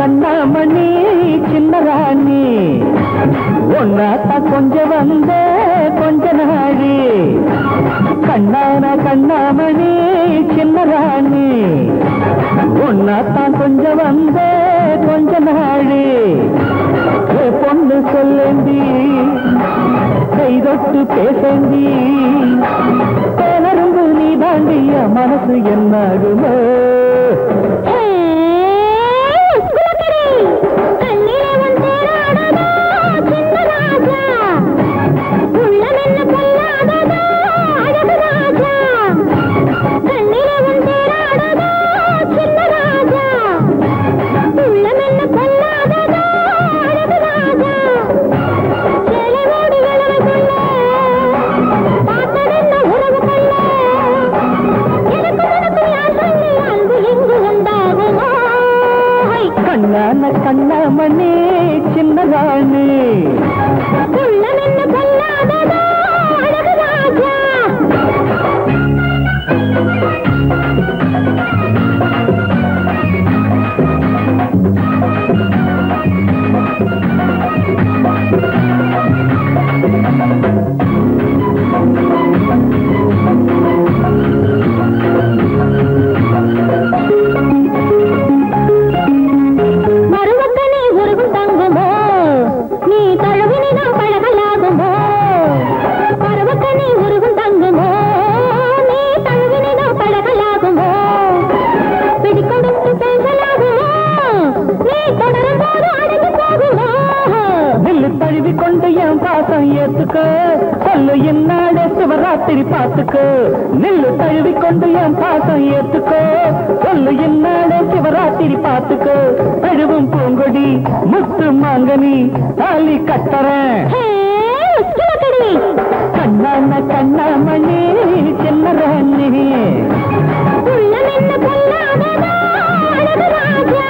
கண்ணாமணி சின்ன ராணி ஒன்னாத்தா கொஞ்சம் வந்த கொஞ்ச நாழி கண்ணான கண்ணாமணி சின்ன ராணி ஒன்னாத்தான் கொஞ்சம் வந்த கொஞ்ச நாழி ஏ பொண்ணு சொல்லேந்தி கை தொட்டு பேசேந்தி தேனரும்பு நீ தாண்டிய மனசு என்னாகுமோ கண்ணான கண்ணாமணி சின்ன ராணி மறுவக்கனே உருகும் தங்குமோ நீ தழுவினிதான் பழகலாகுமோ மறுவக்கனே உருகும் தங்குமோ நீ தழுவினிதான் பழகலாகுமோ பிடிக்கொடுத்து பேசலாகுமோ நீ தொடரும் போது அடங்கி போகுமோ நெல்லு தழுவி கொண்டு என் பாசம் ஏத்துக்க சொல்லு என்னாடே சிவராத்திரி பார்த்துக்க நெல்லு தழுவி கொண்டு என் பாசம் ஏத்துக்க சொல்லு என்னாடே சிவராத்திரி பார்த்துக்க அழுவும் பூங்கொடி முத்து மாங்கனி தாலி கட்டறேன் ஹே, உஸ்கிலக்கடி. கண்ணான கண்ணாமணி சின்ன ராணி உள்ளம் என்ன பொல்லாததோ, அழகு ராஜா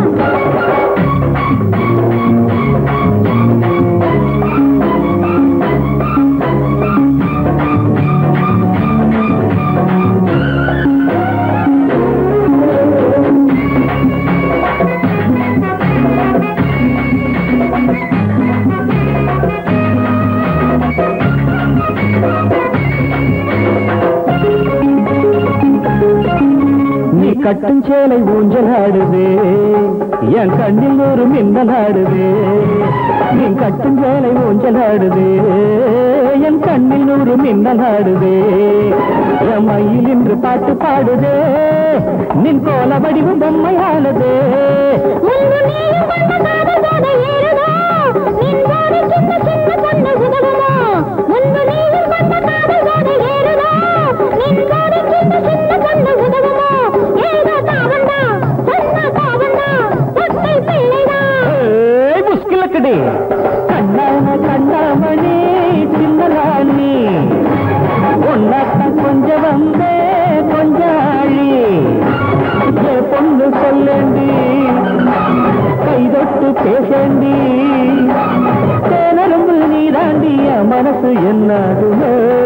நீ கட்டும் சேலை ஊஞ்சல் ஆடுதே என் கண்ணில் ஒரு மின்னல் ஆடுதே நீ கட்டும் சேலை ஊஞ்சல் ஆடுதே என் கண்ணில் ஒரு மின்னல் ஆடுதே என் மயில் என்று பாட்டு பாடுதே நின் கோல வடிவம் பொம்மை ஆடுதே முன்பு நீயும் கொண்ட காதல் போதை ஏறுதோ நின் போதை சின்ன சின்ன பொண்ணு உதவுமோ முன்பு நீயும் கொண்ட காதல் போதை ஏறுதோ நின் போதை சின்ன சின்ன பொண்ணு உதவுமோ ஏதோ தாவண்டா சொன்ன தாவண்டா ஒத்தை பிள்ளைதா ஏய், முஸ்கிலக்கடி கண்ணான கண்ணாமணி சின்ன ராணி உன்னத்தான் கொஞ்சம் வந்தே கொஞ்சாழி ஏ பொண்ணு சொல்லேண்டி கை தொட்டு பேசேண்டி தேனரும்பு நீ தாண்டிய மனசு என்னாகுமே